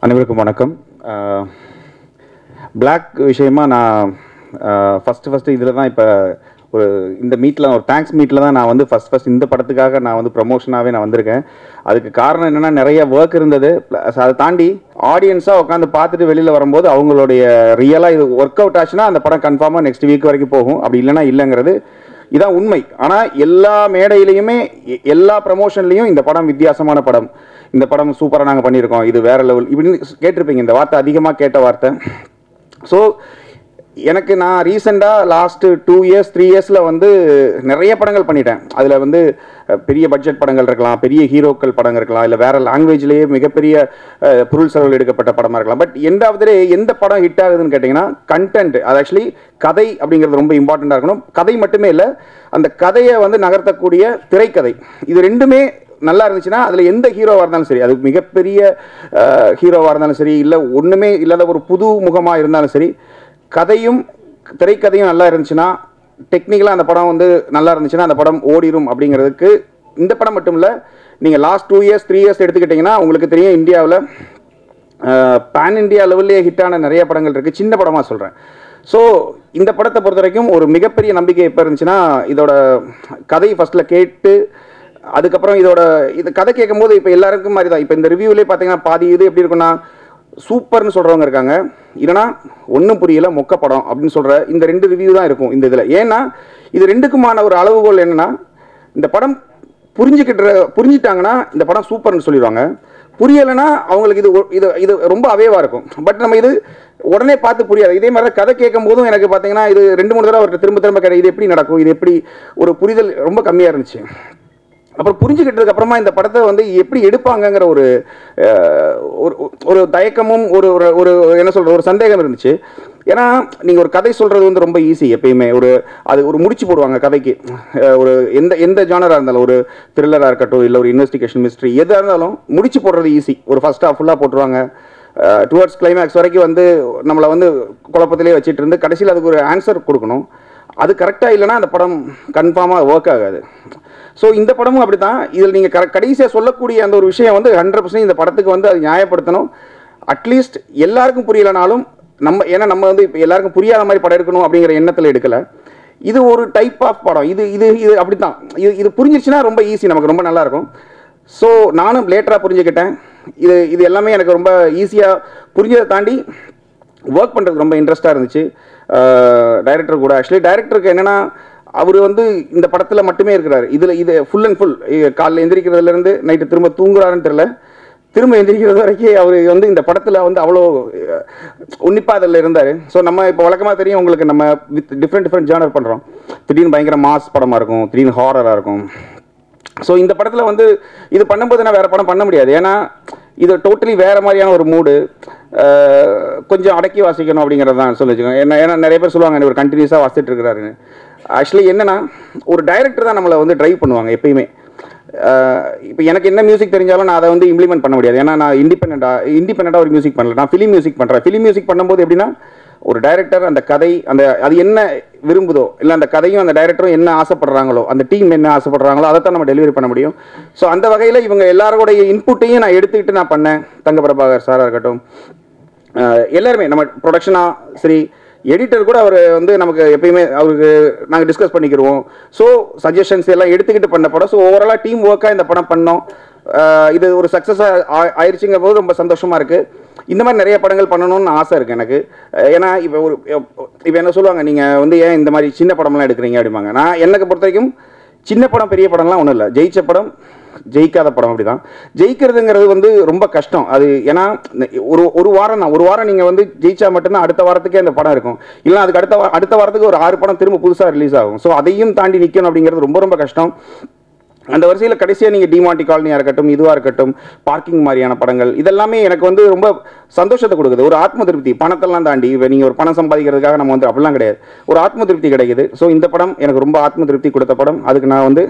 அனைவருக்கும் வணக்கம் பிளாக் விஷயமா நான் ஃபஸ்ட்டு ஃபஸ்ட்டு இதில் தான் இப்போ ஒரு இந்த மீட்டில் ஒரு தேங்க்ஸ் மீட்டில் தான் நான் வந்து ஃபஸ்ட் ஃபஸ்ட் இந்த படத்துக்காக நான் வந்து ப்ரமோஷனாகவே நான் வந்திருக்கேன் அதுக்கு காரணம் என்னென்னா நிறைய ஒர்க் இருந்தது ப்ளஸ் அதை தாண்டி ஆடியன்ஸாக உட்காந்து பார்த்துட்டு வெளியில் வரும்போது அவங்களுடைய ரியலாக இது ஒர்க் அவுட் ஆச்சுன்னா அந்த படம் கன்ஃபார்மாக நெக்ஸ்ட் வீக் வரைக்கும் போகும் அப்படி இல்லைன்னா இல்லைங்கிறது இதான் உண்மை ஆனால் எல்லா மேடையிலையுமே எ- எல்லா ப்ரமோஷன்லையும் இந்த படம் வித்தியாசமான படம் இந்த படம் சூப்பராக நாங்கள் பண்ணியிருக்கோம் இது வேற லெவல் இப்படின்னு கேட்டிருப்பீங்க இந்த வார்த்தை அதிகமாக கேட்ட வார்த்தை ஸோ எனக்கு நான் ரீசெண்டாக லாஸ்ட்டு டூ இயர்ஸ் த்ரீ இயர்ஸில் வந்து நிறைய படங்கள் பண்ணிட்டேன் அதில் வந்து அஹ், பெரிய பட்ஜெட் படங்கள் இருக்கலாம் பெரிய ஹீரோக்கள் படங்கள் இருக்கலாம் இல்லை வேறு லாங்குவேஜ்லேயே மிகப்பெரிய அஹ், பொருள் செலவில் எடுக்கப்பட்ட படமாக இருக்கலாம் பட் எண்டாவது எந்த படம் ஹிட் ஆகுதுன்னு கேட்டிங்கன்னா கண்டென்ட் அது ஆக்சுவலி கதை அப்படிங்கிறது ரொம்ப இம்பார்ட்டண்ட்டாக இருக்கணும் கதை மட்டுமே இல்லை அந்த கதையை வந்து நகர்த்தக்கூடிய திரைக்கதை இது ரெண்டுமே நல்லா இருந்துச்சுன்னா அதில் எந்த ஹீரோவாக இருந்தாலும் சரி அது மிகப்பெரிய ஹீரோவாக இருந்தாலும் சரி இல்லை ஒன்றுமே இல்லாத ஒரு புது முகமாக இருந்தாலும் சரி கதையும் திரைக்கதையும் நல்லா இருந்துச்சுன்னா டெக்னிக்கலாக அந்த படம் வந்து நல்லா இருந்துச்சுன்னா அந்த படம் ஓடிரும் அப்படிங்கிறதுக்கு இந்த படம் மட்டும் இல்லை நீங்கள் last two years three years எடுத்துக்கிட்டிங்கன்னா உங்களுக்கு தெரியும் இந்தியாவில் பேன் இந்தியா லெவல்லே ஹிட்டான நிறைய படங்கள் இருக்குது சின்ன படமாக சொல்கிறேன் ஸோ இந்த படத்தை பொறுத்த வரைக்கும் ஒரு மிகப்பெரிய நம்பிக்கை எப்போ இருந்துச்சுன்னா இதோட கதை ஃபஸ்ட்டில் கேட்டு அதுக்கப்புறம் இதோட இது கதை கேட்கும்போது இப்போ எல்லாருக்கும் மாதிரி தான் இப்போ இந்த ரிவ்யூலேயே பார்த்தீங்கன்னா பாதி இது எப்படி இருக்குன்னா சூப்பர்னு சொல்கிறவங்க இருக்காங்க இல்லைனா ஒன்றும் புரியல மொக்க படம் அப்படின்னு சொல்கிற இந்த ரெண்டு ரிவ்யூ தான் இருக்கும் இந்த இதில் ஏன்னா இது ரெண்டுக்குமான ஒரு அளவுகோல் என்னன்னா இந்த படம் புரிஞ்சுக்கிட்டு புரிஞ்சிட்டாங்கன்னா இந்த படம் சூப்பர்னு சொல்லிடுவாங்க புரியலைன்னா அவங்களுக்கு இது ஒ- இது இது ரொம்ப அவேவாக இருக்கும் பட் நம்ம இது உடனே பார்த்து புரியாது இதே மாதிரி தான் கதை கேட்கும் போதும் எனக்கு பார்த்தீங்கன்னா இது ரெண்டு மூணு தடவை அவர்கிட்ட திரும்ப திரும்ப கேட்ட இது எப்படி நடக்கும் இது எப்படி ஒரு புரிதல் ரொம்ப கம்மியாக இருந்துச்சு அப்புறம் புரிஞ்சுக்கிட்டதுக்கு அப்புறமா இந்த படத்தை வந்து எப்படி எடுப்பாங்கங்கிற ஒரு அஹ், ஒரு ஒரு தயக்கமும் ஒரு ஒரு ஒரு என்ன சொல்ற ஒரு சந்தேகம் இருந்துச்சு ஏன்னா நீங்கள் ஒரு கதை சொல்கிறது வந்து ரொம்ப ஈஸி எப்பயுமே ஒரு அது ஒரு முடிச்சு போடுவாங்க கதைக்கு அஹ், ஒரு எந்த எந்த ஜானராக இருந்தாலும் ஒரு த்ரில்லராக இருக்கட்டும் இல்லை ஒரு இன்வெஸ்டிகேஷன் மிஸ்ட்ரி எதாக இருந்தாலும் முடிச்சு போடுறது ஈஸி ஒரு ஃபர்ஸ்ட் ஹாஃப் ஃபுல்லாக போட்டுருவாங்க டுவர்ட்ஸ் கிளைமேக்ஸ் வரைக்கும் வந்து நம்மளை வந்து குழப்பத்திலே வச்சுட்டு இருந்து கடைசியில் அதுக்கு ஒரு ஆன்சர் கொடுக்கணும் அது கரெக்டாக இல்லைன்னா அந்த படம் கன்ஃபார்மாக ஒர்க் ஆகாது ஸோ இந்த படமும் அப்படி தான் இதில் நீங்கள் க கடைசியாக சொல்லக்கூடிய அந்த ஒரு விஷயம் வந்து ஹண்ட்ரட் பர்சன்ட் இந்த படத்துக்கு வந்து அது நியாயப்படுத்தணும் அட்லீஸ்ட் எல்லாருக்கும் புரியலைனாலும் நம்ம ஏன்னா நம்ம வந்து இப்போ எல்லாருக்கும் புரியாத மாதிரி படம் எடுக்கணும் அப்படிங்கிற எண்ணத்தில் எடுக்கலை இது ஒரு டைப் ஆஃப் படம் இது இது இது அப்படி தான் இது இது புரிஞ்சிருச்சுன்னா ரொம்ப ஈஸி நமக்கு ரொம்ப நல்லா இருக்கும் ஸோ நானும் லேட்டராக புரிஞ்சுக்கிட்டேன் இது இது எல்லாமே எனக்கு ரொம்ப ஈஸியாக புரிஞ்சதை தாண்டி ஒர்க் பண்ணுறதுக்கு ரொம்ப இன்ட்ரெஸ்ட்டாக இருந்துச்சு டைரக்டர் கூட ஆக்சுவலி டைரக்டருக்கு என்னென்னா அவர் வந்து இந்த படத்தில் மட்டுமே இருக்கிறாரு இதில் இது ஃபுல் அண்ட் ஃபுல் காலைல எந்திரிக்கிறதுலேருந்து நைட்டு திரும்ப தூங்குறாருன்னு தெரியல திரும்ப எந்திரிக்கிறது வரைக்கும் அவர் வந்து இந்த படத்தில் வந்து அவ்வளோ உன்னிப்பாக அதில் இருந்தார் ஸோ நம்ம இப்போ வழக்கமாக தெரியும் உங்களுக்கு நம்ம வித் டிஃப்ரெண்ட் டிஃப்ரெண்ட் ஜேர்னர் பண்ணுறோம் திடீர்னு பயங்கர மாஸ் படமாக இருக்கும் திடீர்னு ஹாரராக இருக்கும் ஸோ இந்த படத்தில் வந்து இது பண்ணும்போது நான் வேறு படம் பண்ண முடியாது ஏன்னா இது டோட்டலி வேறு மாதிரியான ஒரு மூடு கொஞ்சம் அடக்கி வாசிக்கணும் அப்படிங்கிறது தான் சொல்லி வச்சுக்கோங்க ஏன்னா ஏன்னா நிறைய பேர் சொல்லுவாங்க இவர் கண்டினியூஸாக வாசிட்டு இருக்கிறாருன்னு ஆக்சுவலி என்னன்னா ஒரு டைரக்டர் தான் நம்மளை வந்து டிரைவ் பண்ணுவாங்க எப்பயுமே இப்போ எனக்கு என்ன மியூசிக் தெரிஞ்சாலும் நான் அதை வந்து இம்ப்ளிமெண்ட் பண்ண முடியாது ஏன்னா நான் இண்டிபெண்டாக இண்டிபெண்டாக ஒரு மியூசிக் பண்ணல நான் ஃபிலிம் மியூசிக் பண்ணுறேன் ஃபிலிம் மியூசிக் பண்ணும்போது எப்படின்னா ஒரு டைரக்டர் அந்த கதை அந்த அது என்ன விரும்புதோ இல்லை அந்த கதையும் அந்த டைரக்டரும் என்ன ஆசைப்படுறாங்களோ அந்த டீம் என்ன ஆசைப்படுறாங்களோ அதை தான் நம்ம டெலிவரி பண்ண முடியும் ஸோ அந்த வகையில் இவங்க எல்லாரோடைய இன்புட்டையும் நான் எடுத்துக்கிட்டு நான் பண்ணேன் தங்க பிரபாகர் சாராக இருக்கட்டும் அஹ் எல்லாருமே நம்ம ப்ரொடக்ஷனாக சரி எடிட்டர் கூட அவர் வந்து நமக்கு எப்பயுமே அவருக்கு நாங்கள் டிஸ்கஸ் பண்ணிக்கிடுவோம் ஸோ சஜஷன்ஸ் எல்லாம் எடுத்துக்கிட்டு பண்ண படம் ஸோ ஓவராலாக டீம் ஒர்க்காக இந்த படம் பண்ணோம் அஹ் இது ஒரு சக்ஸஸாக ஆயிடுச்சுங்க போது ரொம்ப சந்தோஷமாக இருக்குது இந்த மாதிரி நிறைய படங்கள் பண்ணணும்னு ஆசை இருக்குது எனக்கு அஹ் ஏன்னா இப்போ ஒரு இப்போ என்ன சொல்லுவாங்க நீங்கள் வந்து ஏன் இந்த மாதிரி சின்ன படம்லாம் எடுக்கிறீங்க அப்படிம்பாங்க நான் எனக்கு பொறுத்த வரைக்கும் சின்ன படம் பெரிய படம்லாம் ஒன்றும் இல்லை ஜெயிச்ச படம் ஜெயிக்காத படம் அப்படிதான் ஜெயிக்கிறதுங்கிறது வந்து ரொம்ப கஷ்டம் அது ஏன்னா ஒரு ஒரு வாரம் தான் ஒரு வாரம் நீங்கள் வந்து ஜெயிச்சா மட்டும்தான் அடுத்த வாரத்துக்கே அந்த படம் இருக்கும் இல்லை அதுக்கு அடுத்த வா- அடுத்த வாரத்துக்கு ஒரு ஆறு படம் திரும்ப புதுசாக ரிலீஸ் ஆகும் ஸோ அதையும் தாண்டி நிற்கணும் அப்படிங்கிறது ரொம்ப ரொம்ப கஷ்டம் அந்த வரிசையில் கடைசியாக நீங்கள் டிமாண்டி காலனியாக இருக்கட்டும் இதுவாக இருக்கட்டும் பார்க்கிங் மாதிரியான படங்கள் இதெல்லாமே எனக்கு வந்து ரொம்ப சந்தோஷத்தை கொடுக்குது ஒரு ஆத்ம திருப்தி பணத்தெல்லாம் தாண்டி இப்போ நீங்கள் ஒரு பணம் சம்பாதிக்கிறதுக்காக நம்ம வந்து அப்படிலாம் கிடையாது ஒரு ஆத்ம திருப்தி கிடைக்குது ஸோ இந்த படம் எனக்கு ரொம்ப ஆத்ம திருப்தி கொடுத்த படம் அதுக்கு நான் வந்து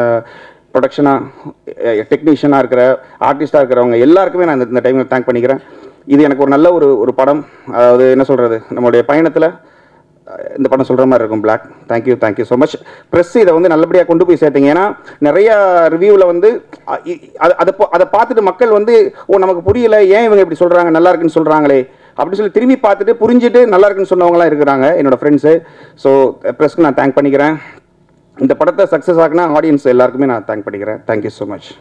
ப்ரொடக்ஷனாக டெக்னீஷியனாக இருக்கிற ஆர்டிஸ்டாக இருக்கிறவங்க எல்லாருக்குமே நான் இந்த- இந்த டைமில் தேங்க் பண்ணிக்கிறேன் இது எனக்கு ஒரு நல்ல ஒரு ஒரு படம் அதாவது என்ன சொல்கிறது நம்மளுடைய பயணத்தில் இந்த படம் சொல்கிற மாதிரி இருக்கும் பிளாக் thank you thank you so much press இதை வந்து நல்லபடியாக கொண்டு போய் சேர்த்தீங்க ஏன்னா நிறைய ரிவ்யூவில் வந்து அ, இ- அது- அதை பா- அதை பார்த்துட்டு மக்கள் வந்து ஓ நமக்கு புரியல ஏன் இவங்க இப்படி சொல்கிறாங்க நல்லா இருக்குன்னு சொல்கிறாங்களே அப்படின்னு சொல்லி திரும்பி பார்த்துட்டு புரிஞ்சுட்டு நல்லா இருக்குன்னு சொன்னவங்களாம் இருக்கிறாங்க என்னோட ஃப்ரெண்ட்ஸு ஸோ ப்ரெஸ்க்கு நான் தேங்க் பண்ணிக்கிறேன் இந்த படத்தை சக்ஸஸ் ஆகினா ஆடியன்ஸ் எல்லாருக்குமே நான் தேங்க் பண்ணிக்கிறேன் தேங்க்யூ ஸோ மச்